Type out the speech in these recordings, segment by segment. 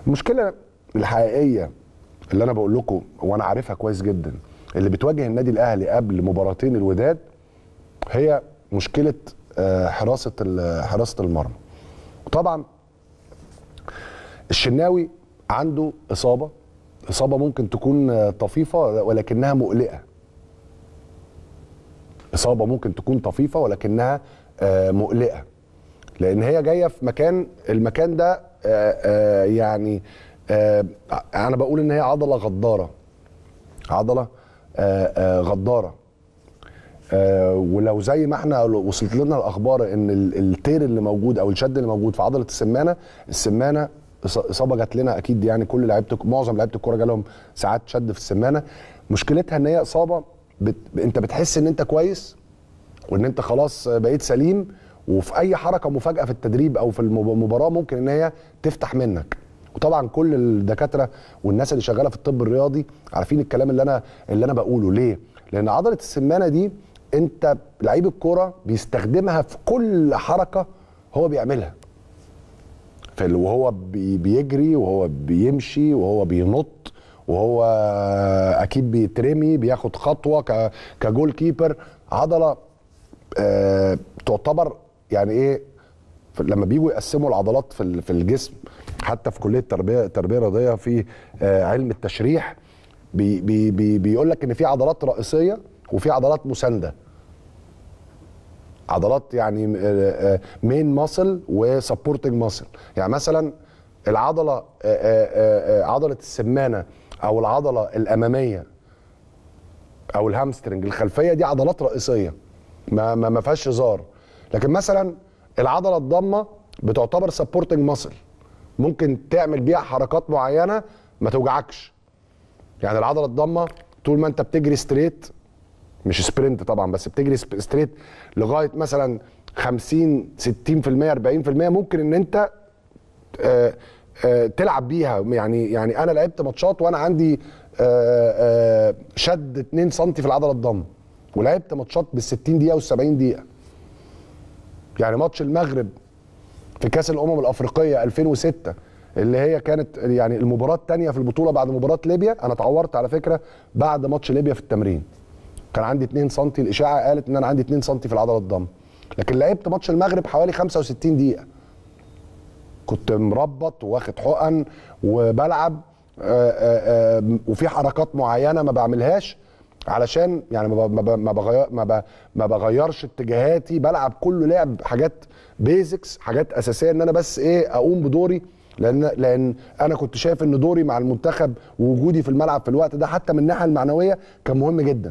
المشكله الحقيقيه اللي انا بقول لكم وانا عارفها كويس جدا اللي بتواجه النادي الاهلي قبل مباراتين الوداد هي مشكله آه، حراسه ال- حراسه المرمى وطبعا الشناوي عنده اصابه اصابه ممكن تكون آه، طفيفه ولكنها مقلقه اصابه ممكن تكون طفيفه ولكنها آه، مقلقه لان هي جايه في مكان المكان ده آه، آه، يعني آه، انا بقول ان هي عضله غداره عضله آه، آه، غداره آه، ولو زي ما احنا وصلت لنا الاخبار ان ال- التير اللي موجود او الشد اللي موجود في عضله السمانه السمانه إص- اصابه جات لنا اكيد يعني كل لعيبه معظم لعيبه الكوره جالهم ساعات شد في السمانه مشكلتها ان هي اصابه بت... انت بتحس ان انت كويس وان انت خلاص بقيت سليم وفي اي حركه مفاجاه في التدريب او في المب- المباراه ممكن ان هي تفتح منك وطبعا كل الدكاتره والناس اللي شغاله في الطب الرياضي عارفين الكلام اللي انا اللي انا بقوله ليه لان عضله السمانه دي انت لعيب الكوره بيستخدمها في كل حركه هو بيعملها في ال- وهو بي- بيجري وهو بيمشي وهو بينط وهو اكيد بيترمي بياخد خطوه ك- كجول كيبر عضله آه تعتبر يعني ايه ف- لما بيجوا يقسموا العضلات في ال- في الجسم حتى في كليه التربيه التربيه الرياضيه في آه علم التشريح بي بي بي بيقول لك ان في عضلات رئيسيه وفي عضلات مسانده عضلات يعني مين ماسل وسبورتنج ماسل يعني مثلا العضله آه، آه، آه، عضله السمانه او العضله الاماميه او الهامسترنج الخلفيه دي عضلات رئيسيه ما ما ما فيهاش هزار لكن مثلا العضله الضامه بتعتبر سبورتنج ماسل ممكن تعمل بيها حركات معينه ما توجعكش يعني العضله الضامه طول ما انت بتجري ستريت مش سبرنت طبعا بس بتجري سب- ستريت لغايه مثلا 50 60% 40% ممكن ان انت آه، آه، تلعب بيها يعني يعني انا لعبت ماتشات وانا عندي آه، آه، شد 2 سم في العضله الضم ولعبت ماتشات بال 60 دقيقه وال 70 دقيقه يعني ماتش المغرب في كاس الامم الافريقيه 2006 اللي هي كانت يعني المباراه الثانيه في البطوله بعد مباراه ليبيا انا اتعورت على فكره بعد ماتش ليبيا في التمرين كان عندي 2 سم الاشاعه قالت ان انا عندي 2 سم في العضله الضم لكن لعبت ماتش المغرب حوالي 65 دقيقه كنت مربط واخد حقن وبلعب آه، آه، آه، وفي حركات معينه ما بعملهاش علشان يعني ما ب- ما ب- ما بغير ما ب- ما بغيرش اتجاهاتي بلعب كله لعب حاجات بيزكس حاجات اساسيه ان انا بس ايه اقوم بدوري لان لان انا كنت شايف ان دوري مع المنتخب ووجودي في الملعب في الوقت ده حتى من الناحيه المعنويه كان مهم جدا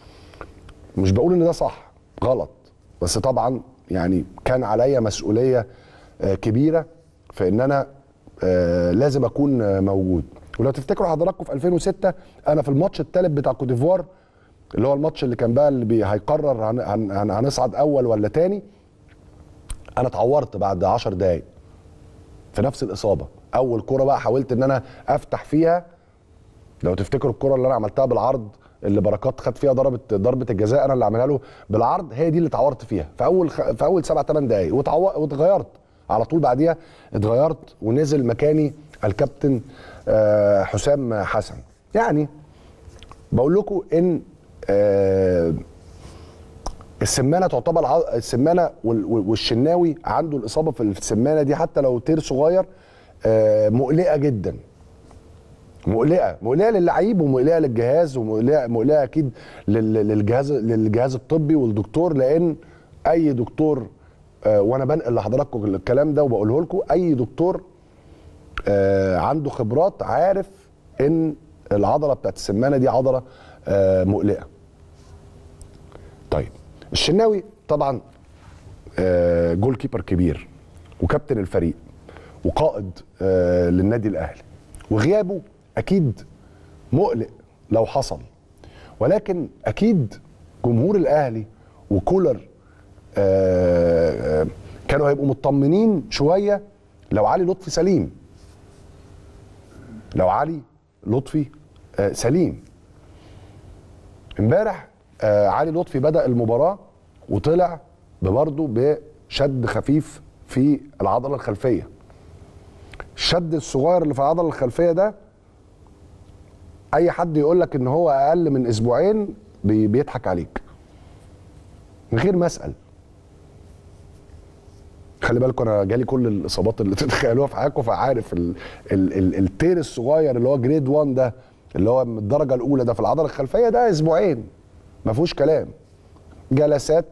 مش بقول ان ده صح غلط بس طبعا يعني كان عليا مسؤوليه آه، كبيره في ان انا آه، لازم اكون آه، موجود ولو تفتكروا حضراتكم في 2006 انا في الماتش الثالث بتاع كوت ديفوار اللي هو الماتش اللي كان بقى اللي بي- هيقرر هن- هن- هن- هنصعد اول ولا تاني انا اتعورت بعد 10 دقايق في نفس الاصابه اول كوره بقى حاولت ان انا افتح فيها لو تفتكروا الكره اللي انا عملتها بالعرض اللي بركات خد فيها ضربه ضربه الجزاء انا اللي عاملها له بالعرض هي دي اللي اتعورت فيها في اول خ... في اول سبع ثمان دقائق وتعو... واتغيرت على طول بعديها اتغيرت ونزل مكاني الكابتن آه، حسام حسن يعني بقول لكم ان آه، السمانه تعتبر ع- السمانه وال- وال- والشناوي عنده الاصابه في السمانه دي حتى لو تير صغير آه، مقلقه جدا مقلقه مقلقه للعيب ومقلقه للجهاز ومقلقه مقلقه اكيد لل- للجهاز للجهاز الطبي والدكتور لان اي دكتور آه، وانا بنقل لحضراتكم الكلام ده وبقوله لكم اي دكتور آه، عنده خبرات عارف ان العضله بتاعت السمانه دي عضله آه، مقلقه طيب الشناوي طبعا آه، جول كيبر كبير وكابتن الفريق وقائد آه، للنادي الاهلي وغيابه اكيد مقلق لو حصل ولكن اكيد جمهور الاهلي وكولر آه، آه، كانوا هيبقوا مطمنين شويه لو علي لطفي سليم لو علي لطفي آه، سليم امبارح آه علي لطفي بدا المباراه وطلع برضه بشد خفيف في العضله الخلفيه الشد الصغير اللي في العضله الخلفيه ده اي حد يقول لك ان هو اقل من اسبوعين بي- بيضحك عليك من غير ما اسال خلي بالكم انا جالي كل الاصابات اللي تتخيلوها في حياتكم فعارف ال ال ال التير الصغير اللي هو جريد 1 ده اللي هو من الدرجه الاولى ده في العضله الخلفيه ده اسبوعين ما فيهوش كلام جلسات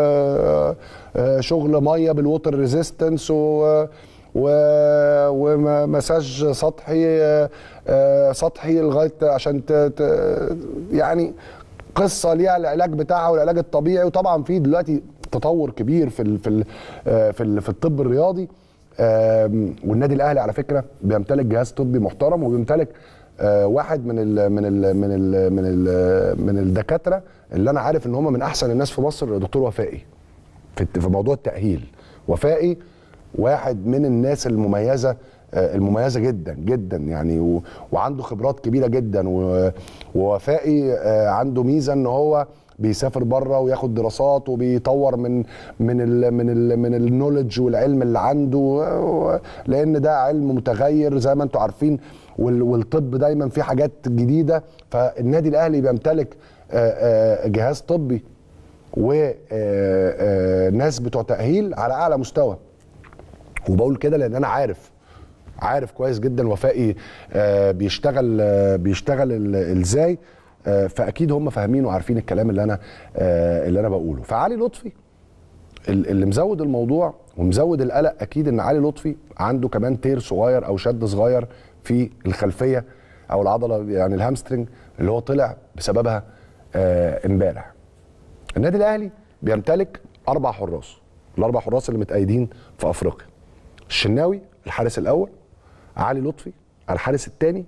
وشغل ميه بالووتر ريزيستنس و و- ومساج سطحي آه، آه، سطحي لغايه عشان ت... ت... يعني قصه ليها العلاج بتاعها والعلاج الطبيعي وطبعا في دلوقتي تطور كبير في ال... في ال... آه، في ال... في الطب الرياضي آم، والنادي الاهلي على فكره بيمتلك جهاز طبي محترم وبيمتلك آه، واحد من ال من ال من ال من ال من الدكاتره اللي انا عارف ان هم من احسن الناس في مصر دكتور وفائي في الت- في موضوع التاهيل وفائي واحد من الناس المميزه آه، المميزه جدا جدا يعني و- وعنده خبرات كبيره جدا و- ووفائي آه، عنده ميزه ان هو بيسافر بره وياخد دراسات وبيطور من من ال من ال من النولج والعلم اللي عنده و- لان ده علم متغير زي ما انتم عارفين وال- والطب دايما في حاجات جديده فالنادي الاهلي بيمتلك آه، آه، جهاز طبي وناس بتوع تاهيل على اعلى مستوى وبقول كده لان انا عارف عارف كويس جدا وفائي آه، بيشتغل آه، بيشتغل ال- ازاي آه، فاكيد هم فاهمين وعارفين الكلام اللي انا آه، اللي انا بقوله فعلي لطفي ال- اللي مزود الموضوع ومزود القلق اكيد ان علي لطفي عنده كمان تير صغير او شد صغير في الخلفيه او العضله يعني الهامسترنج اللي هو طلع بسببها آه، امبارح النادي الاهلي بيمتلك اربع حراس الاربع حراس اللي متأيدين في افريقيا الشناوي الحارس الاول علي لطفي الحارس الثاني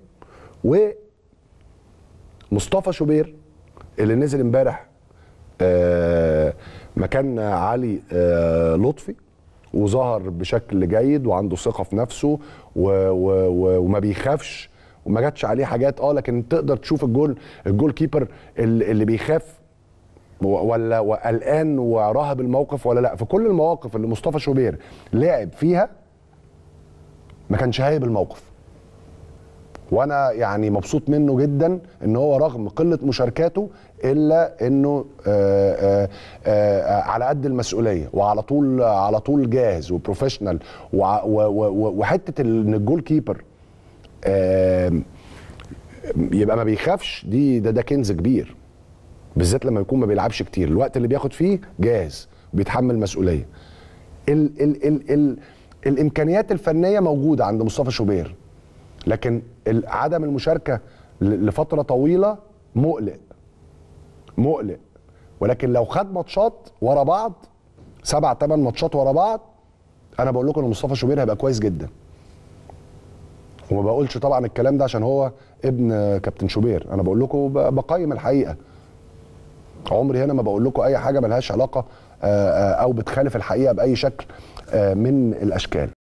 ومصطفى شوبير اللي نزل امبارح آه، مكان علي آه، لطفي وظهر بشكل جيد وعنده ثقه في نفسه و و و وما بيخافش وما جاتش عليه حاجات اه لكن تقدر تشوف الجول الجول كيبر اللي اللي بيخاف و- ولا وقلقان وراهب الموقف ولا لا في كل المواقف اللي مصطفى شوبير لعب فيها ما كانش هايب الموقف وانا يعني مبسوط منه جدا ان هو رغم قله مشاركاته الا انه آآ آآ على قد المسؤوليه وعلى طول على طول جاهز وبروفيشنال وع- و- و- وحته ال- ان الجول كيبر آم، يبقى ما بيخافش دي ده ده كنز كبير بالذات لما يكون ما بيلعبش كتير الوقت اللي بياخد فيه جاهز بيتحمل مسؤوليه ال ال ال ال الامكانيات الفنيه موجوده عند مصطفى شوبير لكن ال- عدم المشاركه ل- لفتره طويله مقلق مقلق ولكن لو خد ماتشات ورا بعض سبع ثمان ماتشات ورا بعض انا بقول لكم ان مصطفى شوبير هيبقى كويس جدا وما بقولش طبعا الكلام ده عشان هو ابن كابتن شوبير انا بقول لكم ب- بقيم الحقيقه عمري هنا ما بقول لكم اي حاجه ملهاش علاقه آه، آه، او بتخالف الحقيقه باي شكل آه، من الاشكال